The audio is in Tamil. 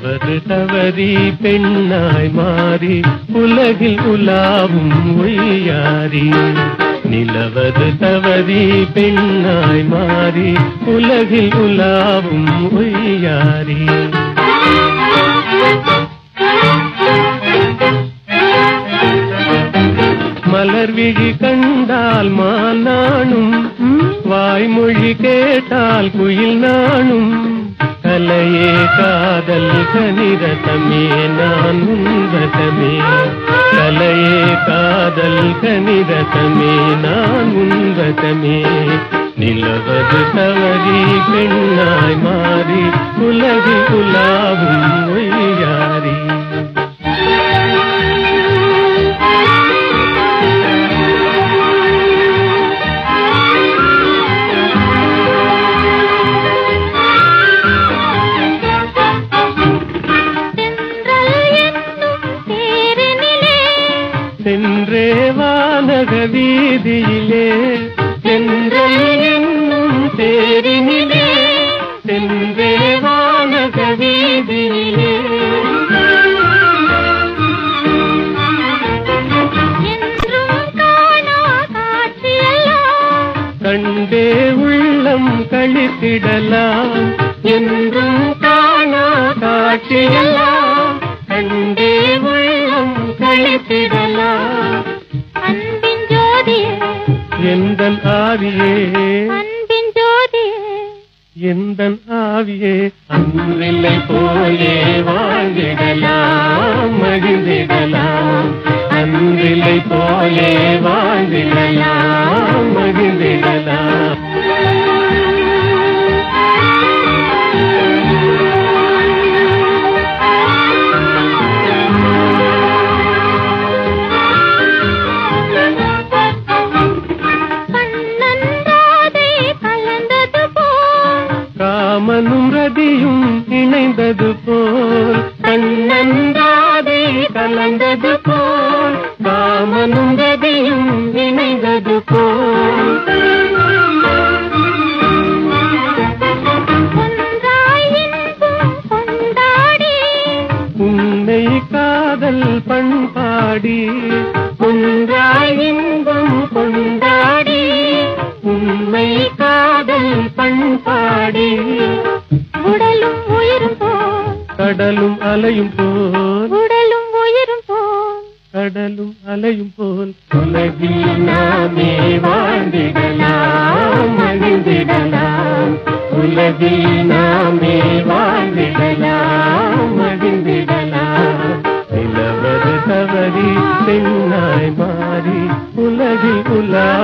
நிலவது தவறி பெண்ணாய் மாறி உலகில் உலாவும் ஒய்யாரி நிலவது தவறி பெண்ணாய் மாறி உலகில் உலாவும் ஒய்யாரி மலர் விழி கண்டால் மானானும் வாய்மொழி கேட்டால் குயில் நானும் கலையே காதல் கனிரதமே நான் உன்வதமே கலையே காதல் கனிரதமே நான் உன்வதமே நிலவது தவறி பெண்ணாய் மாறி உலகில் உலாவும் ஒய்யாரி தென்றல் என்னும் தேரினிலே சென்றே வானக வீதியிலே சென்றல் என்னும் தேரினிலே சென்றே வானக வீதியிலே என்றும் காணா காட்சியெல்லாம் கண்டே உள்ளம் கழித்திடலாம் என்றும் காணா காட்சியெல்லாம் கண்டே உள்ளம் கழித்திடலாம் அன்பின் ஜோதியே எந்தன் ஆவியே அன்பின் ஜோதியே எந்தன் ஆவியே அன்றில்லை போலே வாழ்ந்திடலாம் மகிழ்ந்திடலாம் அன்றில்லை போலே வாழ்ந்திடலாம் மகிழ்ந்திடலாம் கண்ணன்றாதை கலந்தது போல் காமனும் ரதியும் இணைந்தது போல் கண்ணந்தாதே கலந்தது போல் காமனும் ரதியும் இணைந்தது போல் ஒன்றாய் இன்பம் கொண்டாடி உன்னை காதல் பண்பாடி ஒன்றாய் இன்பம் கொண்டாடி உண்மை காதல் பண்பாடி உடலும் உயிரும் போல் கடலும் அலையும் போல் உடலும் உயிரும் போல் கடலும் அலையும் போல் உலகில் நாமே வாழ்ந்திடலாம் மகிழ்ந்திடலாம் உலகில் நாமே வாழ்ந்திடலாம் மகிழ்ந்திடலாம் நிலவது தவறி பெண்ணாய் மாறி உலகில் உலா